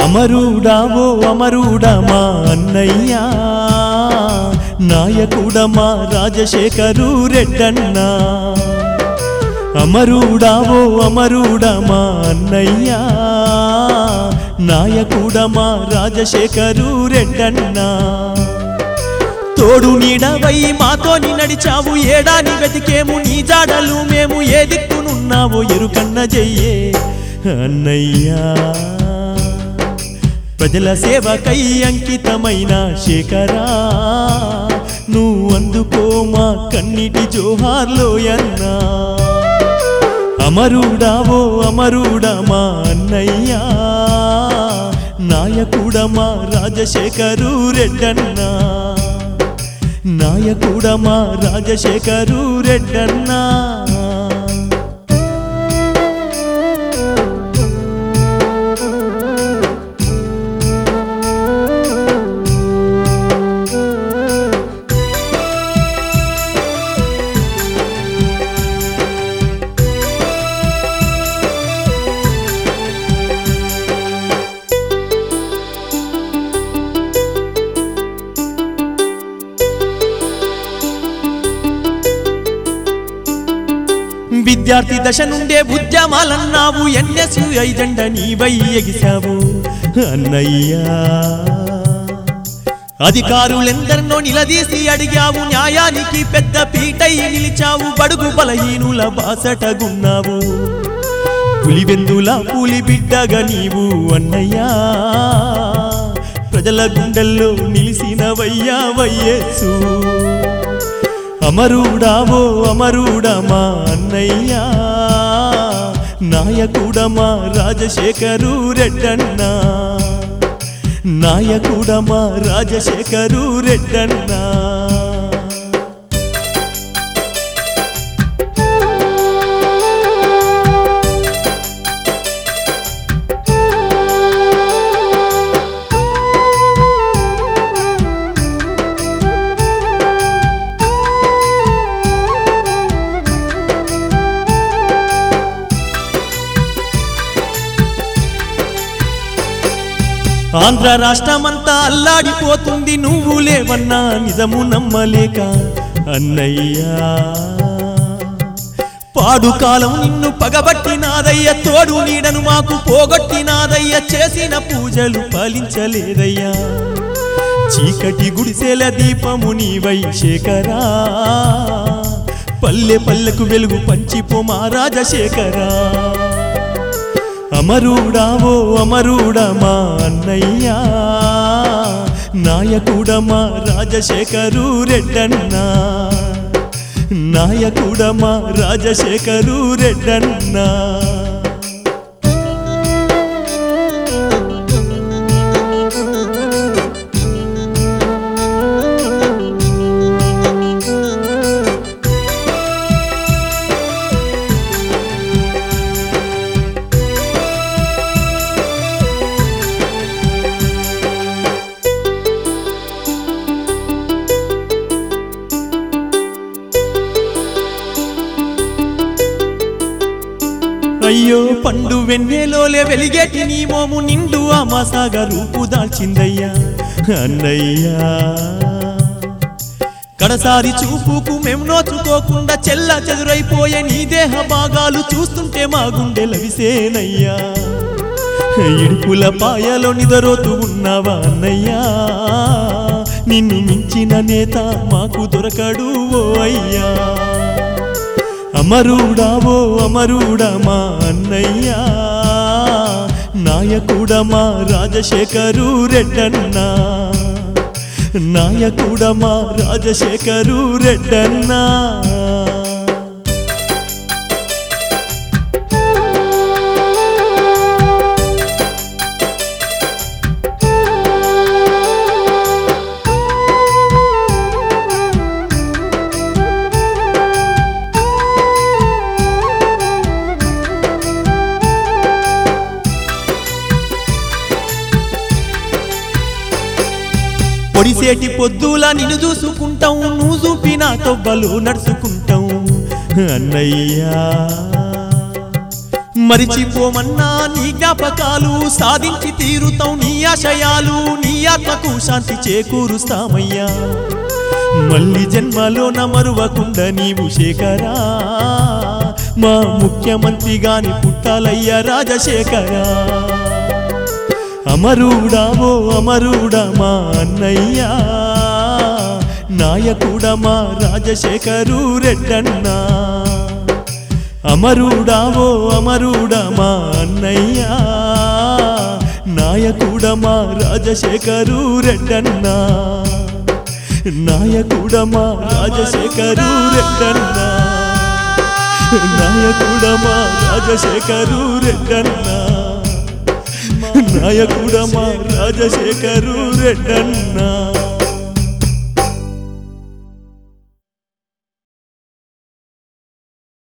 అమరుడా ఓ అమరుడా మా అన్నయ్యా నాయకుడా మా రాజశేఖరు రెడ్డన్నా అమరుడా ఓ అమరుడా మా అన్నయ్యా నాయకుడా మా రాజశేఖరు రెడ్డన్నా తోడు నీడవై మాతోని నడిచావు ఏడాని వెతికేము నీ జాడలు మేము ఏ దిక్కునున్నావో ఎరుకన్న జయ్యే అన్నయ్యా ప్రజల సేవకై అంకితమైన శేఖరా నువ్వు అందుకో మా కన్నిటి జోహార్లోయన్నా అమరుడా ఓ అమరుడా మా అన్నయ్యా నాయకుడా మా రాజశేఖరు రెడ్డన్నా నాయకుడా మా రాజశేఖరు రెడ్డన్నా విద్యార్థి దశ నుండే ఉద్యమాలన్నావు ఎన్ఎస్యు ఐజెండ నీవై ఎగిసావు అన్నయ్యా అధికారులెందరినో నిలదీసి అడిగావు న్యాయానికి పెద్ద పీటై నిలిచావు బడుగు బలహీనుల బాసటగున్నావు పులివెందుల పులి బిడ్డగా నీవు అన్నయ్యా ప్రజల గుండెల్లో నిలిసినవయ్యా వయ్యేసు అమరుడా ఓ అమరుడా మా అన్నయ్యా నాయకుడా మా రాజశేఖరు రెడ్డన్నా నాయకుడా మా రాజశేఖరు రెడ్డన్నా ఆంధ్ర రాష్ట్రమంతా అల్లాడిపోతుంది నువ్వు లేవన్నా నిజము నమ్మలేక అన్నయ్యా పాడు కాలం నిన్ను పగబట్టినాదయ్య తోడు నీడను మాకు పోగొట్టినాదయ్య చేసిన పూజలు ఫలించలేదయ్యా చీకటి గుడిసెల దీపము నీవై శేఖరా పల్లె పల్లెకు వెలుగు పంచిపో మా రాజశేఖరా అమరుడా ఓ అమరుడా మా అన్నయ్యా నాయకుడా మా రాజశేఖరు రెడ్డన్నా నాయకుడా మా రాజశేఖరు రెడ్డన్నా అయ్యో పండు వెన్నెలోలే వెలిగేటి నీ మోము నిండు అమాసాగా రూపు దాల్చిందయ్యా అన్నయ్యా కడసారి చూపుకు మేము నోచుకోకుండా చెల్ల చెదురైపోయే నీ దేహ భాగాలు చూస్తుంటే మా గుండె లవిసేనయ్యా ఇడుపుల పాయలో నిదరోతు ఉన్నావా అన్నయ్యా నిన్ను మించిన నేత మాకు దొరకడు ఓ అయ్యా అమరుడా ఓ అమరుడా మా అన్నయ్యా నాయకుడా మా రాజశేఖరు రెడ్డన్నా నాయకుడా మా రాజశేఖరు రెడ్డన్నా పొడిసేటి పొద్దులా నిన్ను చూసుకుంటాం నువ్వు చూపిన తొవ్వలు నడుచుకుంటాం అన్నయ్యా మరిచిపోమన్నా నీ జ్ఞాపకాలు సాధించి తీరుతాం నీ ఆశయాలు నీ ఆత్మకు శాంతి చేకూరుస్తామయ్యా మళ్ళీ జన్మలో మరువకుండా నీవు శేఖరా మా ముఖ్యమంత్రిగాని పుట్టాలయ్యా రాజశేఖరా అమరుడా ఓ అమరుడా మా అన్నయ్యా నాయకుడా మా రాజశేఖరు రెడ్డన్నా అమరుడా ఓ అమరుడా మా అన్నయ్యా నాయకుడా మా రాజశేఖరు రెడ్డన్నా నాయకుడా మా రాజశేఖరు రెడ్డన్నా నాయకుడా మా రాజశేఖరు రెడ్డన్నా నాయకుడా మా రాజశేఖరు రెడ్డన్నా